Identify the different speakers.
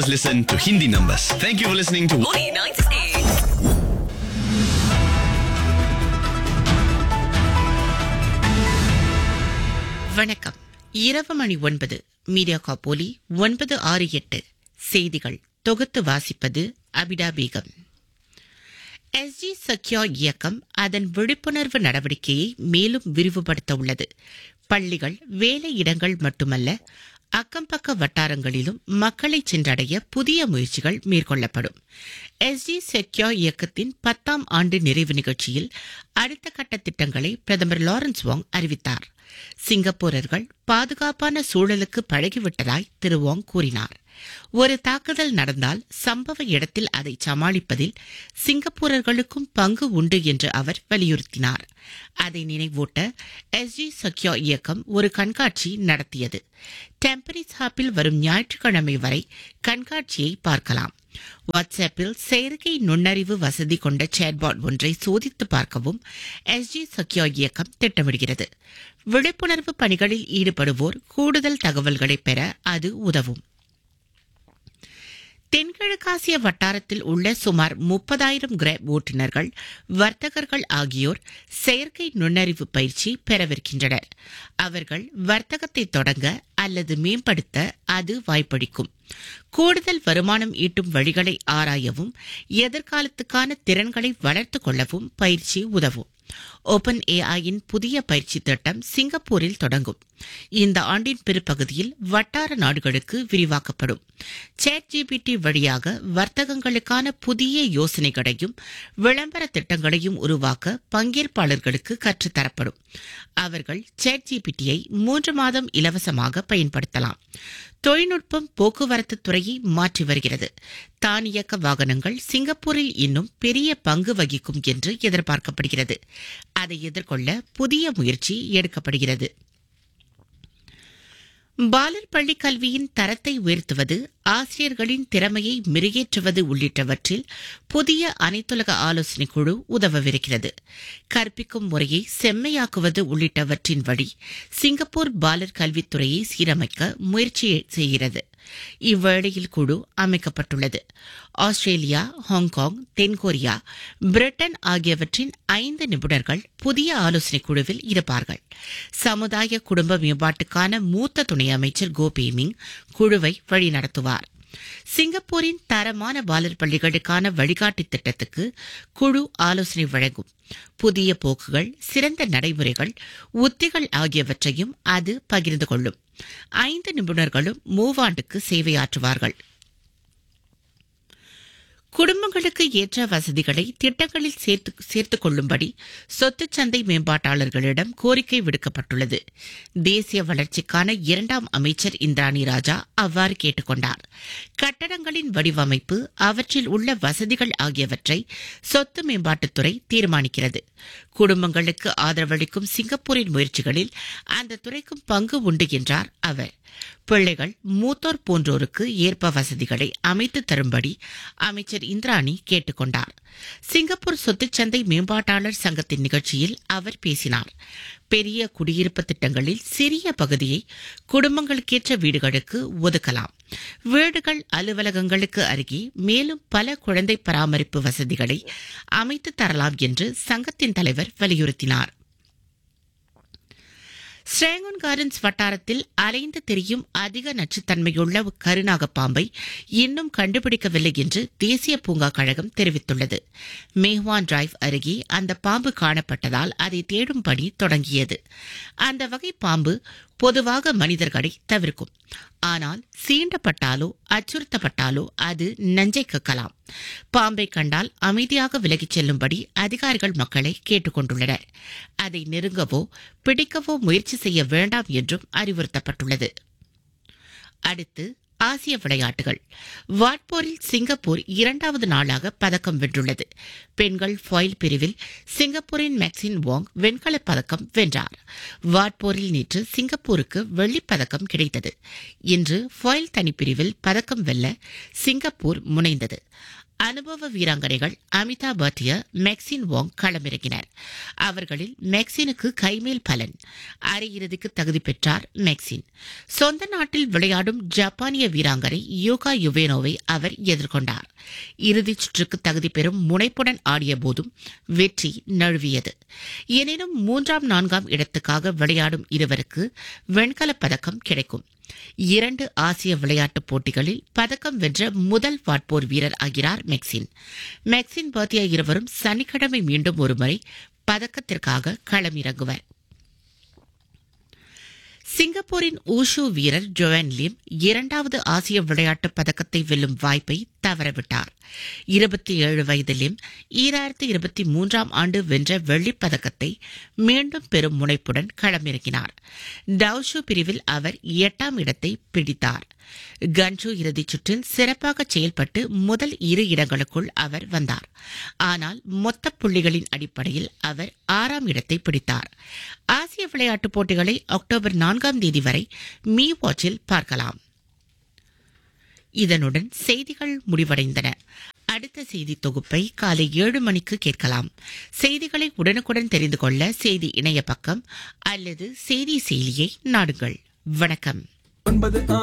Speaker 1: Listen to Hindi numbers. Thank you for listening to
Speaker 2: Morning 98.
Speaker 3: வணக்கம் இரவு மணி ஒன்பது media காப்போலி ஒன்பது ஆறு எட்டு செய்திகள் தொகுத்து வாசிப்பது அபிடா பேகம் எஸ்ஜி சக்யா இயக்கம் அதன் விழிப்புணர்வு நடவடிக்கையை மேலும் விரிவுபடுத்த உள்ளது பள்ளிகள் வேலையிடங்கள் மட்டுமல்ல அக்கம்பக்க வட்டாரங்களிலும் மக்களை சென்றடைய புதிய முயற்சிகள் மேற்கொள்ளப்படும் எஸ்ஜி செக்யா இயக்கத்தின் பத்தாம் ஆண்டு நிறைவு நிகழ்ச்சியில் அடுத்த கட்ட திட்டங்களை பிரதமர் லாரன்ஸ் வாங் அறிவித்தார் சிங்கப்பூரர்கள் பாதுகாப்பான சூழலுக்கு பழகிவிட்டதாய் திரு வாங் கூறினார் ஒரு தாக்குதல் நடந்தால் சம்பவ இடத்தில் அதை சமாளிப்பதில் சிங்கப்பூரர்களுக்கும் பங்கு உண்டு என்று அவர் வலியுறுத்தினார் அதை நினைவூட்ட எஸ்ஜி சக்யா இயக்கம் ஒரு கண்காட்சி நடத்தியது டெம்பரிஸ் ஹாப்பில் வரும் ஞாயிற்றுக்கிழமை வரை கண்காட்சியை பார்க்கலாம் வாட்ஸ்அப்பில் செயற்கை நுண்ணறிவு வசதி கொண்ட சேட்பாட் ஒன்றை சோதித்து பார்க்கவும் எஸ்ஜி சக்யா இயக்கம் திட்டமிடுகிறது விழிப்புணர்வு பணிகளில் ஈடுபடுவோர் கூடுதல் தகவல்களை பெற அது உதவும் தென்கிழக்காசிய வட்டாரத்தில் உள்ள சுமார் முப்பதாயிரம் கிராப் ஓட்டுநர்கள் வர்த்தகர்கள் ஆகியோர் செயற்கை நுண்ணறிவு பயிற்சி பெறவிருக்கின்றனர் அவர்கள் வர்த்தகத்தை தொடங்க அல்லது மேம்படுத்த அது வாய்ப்பளிக்கும் கூடுதல் வருமானம் ஈட்டும் வழிகளை ஆராயவும் எதிர்காலத்துக்கான திறன்களை வளர்த்துக் கொள்ளவும் பயிற்சி உதவும் ஓபன் ஏஐயின் புதிய பயிற்சி திட்டம் சிங்கப்பூரில் தொடங்கும் இந்த ஆண்டின் பிற்பகுதியில் வட்டார நாடுகளுக்கு விரிவாக்கப்படும் சேட் ஜிபிடி வழியாக வர்த்தகங்களுக்கான புதிய யோசனைகளையும் விளம்பர திட்டங்களையும் உருவாக்க பங்கேற்பாளர்களுக்கு கற்றுத்தரப்படும் அவர்கள் சேட் ஜிபிடியை மூன்று மாதம் இலவசமாக பயன்படுத்தலாம் தொழில்நுட்பம் போக்குவரத்து துறையை மாற்றி வருகிறது தானியக்க வாகனங்கள் சிங்கப்பூரில் இன்னும் பெரிய பங்கு வகிக்கும் என்று எதிர்பார்க்கப்படுகிறது அதை எதிர்கொள்ள புதிய முயற்சி எடுக்கப்படுகிறது பாலர் பள்ளி கல்வியின் தரத்தை உயர்த்துவது ஆசிரியர்களின் திறமையை மெருகேற்றுவது உள்ளிட்டவற்றில் புதிய அனைத்துலக ஆலோசனை குழு உதவவிருக்கிறது கற்பிக்கும் முறையை செம்மையாக்குவது உள்ளிட்டவற்றின் வழி சிங்கப்பூர் பாலர் கல்வித்துறையை சீரமைக்க முயற்சி செய்கிறது இவ்வேளையில் குழு அமைக்கப்பட்டுள்ளது ஆஸ்திரேலியா ஹாங்காங் தென்கொரியா பிரிட்டன் ஆகியவற்றின் ஐந்து நிபுணர்கள் புதிய ஆலோசனை குழுவில் இருப்பார்கள் சமுதாய குடும்ப மேம்பாட்டுக்கான மூத்த துணை அமைச்சர் கோ பேமிங் குழுவை வழிநடத்துவார் சிங்கப்பூரின் தரமான பாலர் பள்ளிகளுக்கான வழிகாட்டி திட்டத்துக்கு குழு ஆலோசனை வழங்கும் புதிய போக்குகள் சிறந்த நடைமுறைகள் உத்திகள் ஆகியவற்றையும் அது பகிர்ந்து கொள்ளும் ஐந்து நிபுணர்களும் மூவாண்டுக்கு சேவையாற்றுவார்கள் குடும்பங்களுக்கு ஏற்ற வசதிகளை திட்டங்களில் சேர்த்து சேர்த்துக் கொள்ளும்படி சொத்துச் சந்தை மேம்பாட்டாளர்களிடம் கோரிக்கை விடுக்கப்பட்டுள்ளது தேசிய வளர்ச்சிக்கான இரண்டாம் அமைச்சர் இந்திராணி ராஜா அவ்வாறு கேட்டுக்கொண்டார் கட்டடங்களின் வடிவமைப்பு அவற்றில் உள்ள வசதிகள் ஆகியவற்றை சொத்து மேம்பாட்டுத்துறை தீர்மானிக்கிறது குடும்பங்களுக்கு ஆதரவளிக்கும் சிங்கப்பூரின் முயற்சிகளில் அந்த துறைக்கும் பங்கு உண்டு என்றார் அவர் பிள்ளைகள் மூத்தோர் போன்றோருக்கு ஏற்ப வசதிகளை அமைத்து தரும்படி அமைச்சர் இந்திராணி கேட்டுக்கொண்டார் சிங்கப்பூர் சொத்துச்சந்தை மேம்பாட்டாளர் சங்கத்தின் நிகழ்ச்சியில் அவர் பேசினார் பெரிய குடியிருப்பு திட்டங்களில் சிறிய பகுதியை குடும்பங்களுக்கேற்ற வீடுகளுக்கு ஒதுக்கலாம் வீடுகள் அலுவலகங்களுக்கு அருகே மேலும் பல குழந்தை பராமரிப்பு வசதிகளை அமைத்து தரலாம் என்று சங்கத்தின் தலைவர் வலியுறுத்தினார் ஸ்ரேங்கன் கார்டன்ஸ் வட்டாரத்தில் அலைந்து திரியும் அதிக நச்சுத்தன்மையுள்ள கருநாக பாம்பை இன்னும் கண்டுபிடிக்கவில்லை என்று தேசிய பூங்கா கழகம் தெரிவித்துள்ளது மேஹ்வான் டிரைவ் அருகே அந்த பாம்பு காணப்பட்டதால் அதை தேடும் பணி தொடங்கியது அந்த வகை பாம்பு பொதுவாக மனிதர்களை தவிர்க்கும் ஆனால் சீண்டப்பட்டாலோ அச்சுறுத்தப்பட்டாலோ அது நஞ்சை கக்கலாம் பாம்பை கண்டால் அமைதியாக விலகிச் செல்லும்படி அதிகாரிகள் மக்களை கேட்டுக்கொண்டுள்ளனர் அதை நெருங்கவோ பிடிக்கவோ முயற்சி செய்ய வேண்டாம் என்றும் அறிவுறுத்தப்பட்டுள்ளது அடுத்து ஆசிய விளையாட்டுகள் வாட்போரில் சிங்கப்பூர் இரண்டாவது நாளாக பதக்கம் வென்றுள்ளது பெண்கள் ஃபாயில் பிரிவில் சிங்கப்பூரின் மேக்சின் வாங் வெண்கலப் பதக்கம் வென்றார் வாட்போரில் நேற்று சிங்கப்பூருக்கு வெள்ளிப் பதக்கம் கிடைத்தது இன்று ஃபாயில் தனிப்பிரிவில் பதக்கம் வெல்ல சிங்கப்பூர் முனைந்தது அனுபவ வீராங்கனைகள் அமிதா பாட்டியா மெக்சின் வாங் களமிறங்கினர் அவர்களில் மெக்சினுக்கு கைமேல் பலன் அரையிறுதிக்கு தகுதி பெற்றார் மெக்சின் சொந்த நாட்டில் விளையாடும் ஜப்பானிய வீராங்கனை யோகா யுவேனோவை அவர் எதிர்கொண்டார் இறுதிச் சுற்றுக்கு தகுதி பெறும் முனைப்புடன் ஆடிய போதும் வெற்றி நழுவியது எனினும் மூன்றாம் நான்காம் இடத்துக்காக விளையாடும் இருவருக்கு வெண்கலப் பதக்கம் கிடைக்கும் இரண்டு ஆசிய விளையாட்டுப் போட்டிகளில் பதக்கம் வென்ற முதல் வாட்போர் வீரர் ஆகிறார் மெக்சின் மெக்சின் பாத்தியா இருவரும் சனிக்கிழமை மீண்டும் ஒருமுறை பதக்கத்திற்காக களமிறங்குவர் சிங்கப்பூரின் ஊஷு வீரர் ஜோவன் லிம் இரண்டாவது ஆசிய விளையாட்டுப் பதக்கத்தை வெல்லும் வாய்ப்பை தவறவிட்டார் இருபத்தி ஏழு வயது லிம் ஈராயிரத்தி இருபத்தி மூன்றாம் ஆண்டு வென்ற வெள்ளிப் பதக்கத்தை மீண்டும் பெறும் முனைப்புடன் களமிறங்கினார் டவுஷு பிரிவில் அவர் எட்டாம் இடத்தை பிடித்தார் கன்சு இறுதிச் சுற்றில் சிறப்பாக செயல்பட்டு முதல் இரு இடங்களுக்குள் அவர் வந்தார் ஆனால் மொத்த புள்ளிகளின் அடிப்படையில் அவர் ஆறாம் இடத்தை பிடித்தார் ஆசிய விளையாட்டுப் போட்டிகளை அக்டோபர் நான்காம் தேதி வரை மீ வாட்சில் பார்க்கலாம் இதனுடன் செய்திகள் முடிவடைந்தன அடுத்த செய்தி தொகுப்பை காலை ஏழு மணிக்கு கேட்கலாம் செய்திகளை உடனுக்குடன் தெரிந்து கொள்ள செய்தி இணைய பக்கம் அல்லது செய்தி செயலியை நாடுங்கள் வணக்கம்
Speaker 4: ஒன்பது